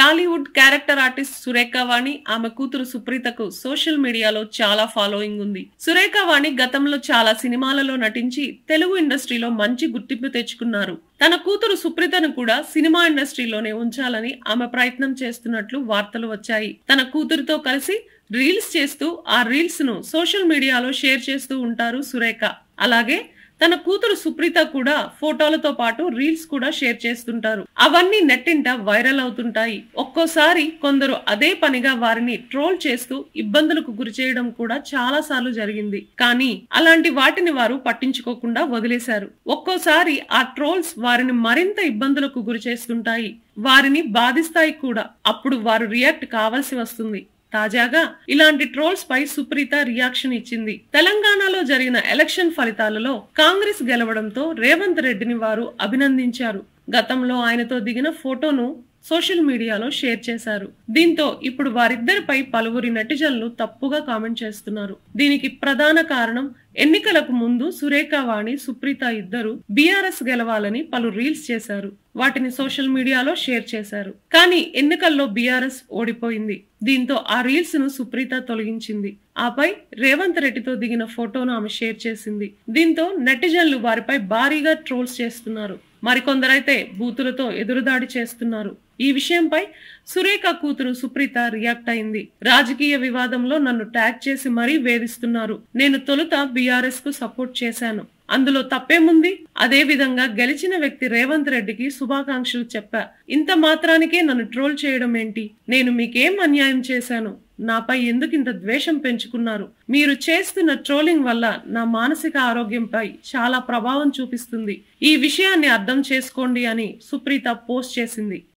Tollywood character artist Surekha Vani ఆమె కూతురు సుప్రీతకు social మీడియాలో చాలా ఫాలోయింగ్ ఉంది సురేఖ వాణి గతంలో చాలా సినిమాలలో నటించి తెలుగు ఇండస్ట్రీలో మంచి గుర్తింపు తెచ్చుకున్నారు తన కూతురు సుప్రీతను కూడా సినిమా ఇండస్ట్రీలోనే ఉంచాలని ఆమె ప్రయత్నం చేస్తున్నట్లు వార్తలు వచ్చాయి తన కూతురుతో కలిసి రీల్స్ చేస్తూ ఆ రీల్స్ ను సోషల్ మీడియాలో షేర్ చేస్తూ ఉంటారు సురేఖ అలాగే తన కూతురు సుప్రీత కూడా ఫోటోలతో పాటు రీల్స్ కూడా షేర్ చేస్తుంటారు అవన్నీ నెట్టింట వైరల్ అవుతుంటాయి ఒక్కోసారి కొందరు అదే పనిగా వారిని ట్రోల్ చేస్తూ ఇబ్బందులకు గురి చేయడం కూడా చాలా సార్లు జరిగింది కానీ అలాంటి వాటిని వారు పట్టించుకోకుండా వదిలేశారు ఒక్కోసారి ఆ ట్రోల్స్ వారిని మరింత ఇబ్బందులకు గురి చేస్తుంటాయి వారిని బాధిస్తాయి కూడా అప్పుడు వారు రియాక్ట్ కావాల్సి వస్తుంది తాజాగా ఇలాంటి ట్రోల్స్ పై సుప్రీత రియాక్షన్ ఇచ్చింది తెలంగాణలో జరిగిన ఎలక్షన్ ఫలితాలలో కాంగ్రెస్ గెలవడంతో రేవంత్ రెడ్డిని వారు అభినందించారు గతంలో ఆయనతో దిగిన ఫోటోను సోషల్ మీడియాలో షేర్ చేశారు దీంతో ఇప్పుడు వారిద్దరిపై పలువురి నెటిజన్లు తప్పుగా కామెంట్ చేస్తున్నారు దీనికి ప్రధాన కారణం ఎన్నికలకు ముందు సురేఖ వాణి సుప్రీత ఇద్దరు బీఆర్ఎస్ గెలవాలని పలు రీల్స్ చేశారు వాటిని సోషల్ మీడియాలో షేర్ చేశారు కానీ ఎన్నికల్లో బీఆర్ఎస్ ఓడిపోయింది దీంతో ఆ రీల్స్ ను సుప్రీత తొలగించింది ఆపై రేవంత్ రెడ్డితో దిగిన ఫోటోను ఆమె షేర్ చేసింది దీంతో నెటిజన్లు వారిపై భారీగా ట్రోల్స్ చేస్తున్నారు మరికొందరైతే బూతులతో ఎదురుదాడి చేస్తున్నారు ఈ విషయంపై సురేఖ కూతురు సుప్రీత రియాక్ట్ అయింది రాజకీయ వివాదంలో నన్ను ట్యాగ్ చేసి మరీ వేధిస్తున్నారు నేను తొలుత బీఆర్ఎస్ కు సపోర్ట్ చేశాను అందులో తప్పేముంది అదే విధంగా గెలిచిన వ్యక్తి రేవంత్ రెడ్డికి శుభాకాంక్షలు చెప్పా ఇంత మాత్రానికే నన్ను ట్రోల్ చేయడం ఏంటి నేను మీకేం అన్యాయం చేశాను నాపై ఎందుకు ఇంత ద్వేషం పెంచుకున్నారు మీరు చేస్తున్న ట్రోలింగ్ వల్ల నా మానసిక ఆరోగ్యంపై చాలా ప్రభావం చూపిస్తుంది ఈ విషయాన్ని అర్థం చేసుకోండి అని సుప్రీత పోస్ట్ చేసింది